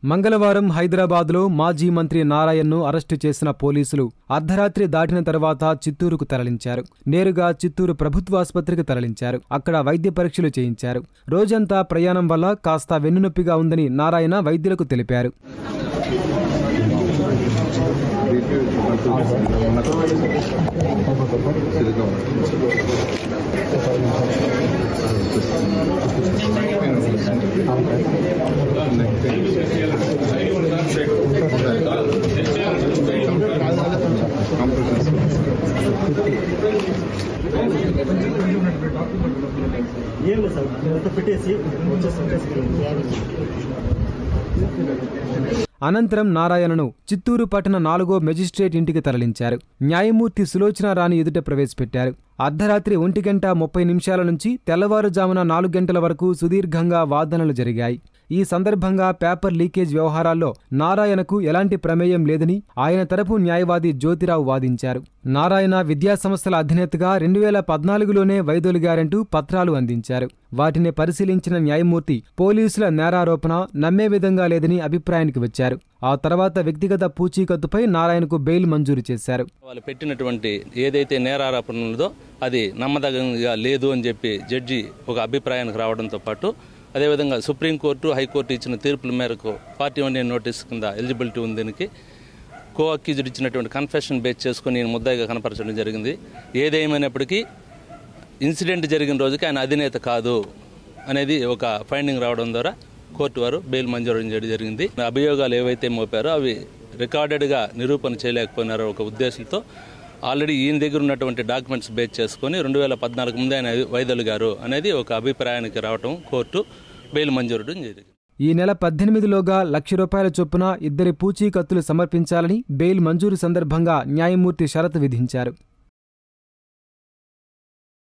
మంగళవారం హైదరాబాద్లో మాజీ మంత్రి నారాయణ్ను అరెస్టు చేసిన పోలీసులు అర్ధరాత్రి దాటిన తర్వాత చిత్తూరుకు తరలించారు నేరుగా చిత్తూరు ప్రభుత్వాసుపత్రికి తరలించారు అక్కడ వైద్య పరీక్షలు చేయించారు రోజంతా ప్రయాణం వల్ల కాస్త వెన్నునొప్పిగా ఉందని నారాయణ వైద్యులకు తెలిపారు ఏం లేదు సార్ అంతా పెట్టేసి వచ్చేసి అనంతరం నారాయణను చిత్తూరు పట్టణ నాలుగో మెజిస్ట్రేట్ ఇంటికి తరలించారు న్యాయమూర్తి సులోచన రాణి ఎదుట ప్రవేశపెట్టారు అర్ధరాత్రి ఒంటి గంట ముప్పై నిమిషాల నుంచి తెల్లవారుజామున నాలుగు గంటల వరకు సుదీర్ఘంగా వాదనలు జరిగాయి ఈ సందర్భంగా పేపర్ లీకేజ్ వ్యవహారాల్లో నారాయణకు ఎలాంటి ప్రమేయం లేదని ఆయన తరపు న్యాయవాది జ్యోతిరావు వాదించారు నారాయణ విద్యాసంస్థల అధినేతగా రెండు వేల పద్నాలుగులోనే వైదొలిగారంటూ పత్రాలు అందించారు వాటిని పరిశీలించిన న్యాయమూర్తి పోలీసుల నేరారోపణ నమ్మే విధంగా లేదని అభిప్రాయానికి వచ్చారు ఆ తర్వాత వ్యక్తిగత పూచీకత్తుపై నారాయణకు బెయిల్ మంజూరు చేశారు వాళ్ళు పెట్టినటువంటి ఏదైతే నేరారోపణ ఉన్నదో అది నమ్మదగ్గంగా లేదు అని చెప్పి జడ్జి ఒక అభిప్రాయానికి రావడంతో పాటు అదేవిధంగా సుప్రీంకోర్టు హైకోర్టు ఇచ్చిన తీర్పుల మేరకు పార్టీ వన్ నోటీస్ కింద ఎలిజిబిలిటీ ఉంది దీనికి కో అక్యూజ్డ్ ఇచ్చినటువంటి కన్ఫెషన్ బేస్ చేసుకుని నేను ముద్దాయిగా కనపరచడం జరిగింది ఏదేమైనప్పటికీ ఇన్సిడెంట్ జరిగిన రోజుకి ఆయన అధినేత కాదు అనేది ఒక ఫైండింగ్ రావడం ద్వారా కోర్టు వారు బెయిల్ మంజూరు చేయడం జరిగింది అభియోగాలు ఏవైతే మోపారో అవి రికార్డెడ్గా నిరూపణ చేయలేకపోయినారో ఒక ఉద్దేశంతో ఆల్రెడీ ఈయన దగ్గర ఉన్నటువంటి డాక్యుమెంట్స్ బేస్ చేసుకొని రెండు వేల పద్నాలుగు ముందే ఆయన వైదొలిగారు అనేది ఒక అభిప్రాయానికి రావటం కోర్టు బెయిల్ మంజూరు జరిగింది ఈ నెల పద్దెనిమిదిలోగా లక్ష రూపాయల చొప్పున ఇద్దరి పూచీకత్తులు సమర్పించాలని బెయిల్ మంజూరు సందర్భంగా న్యాయమూర్తి షరతు విధించారు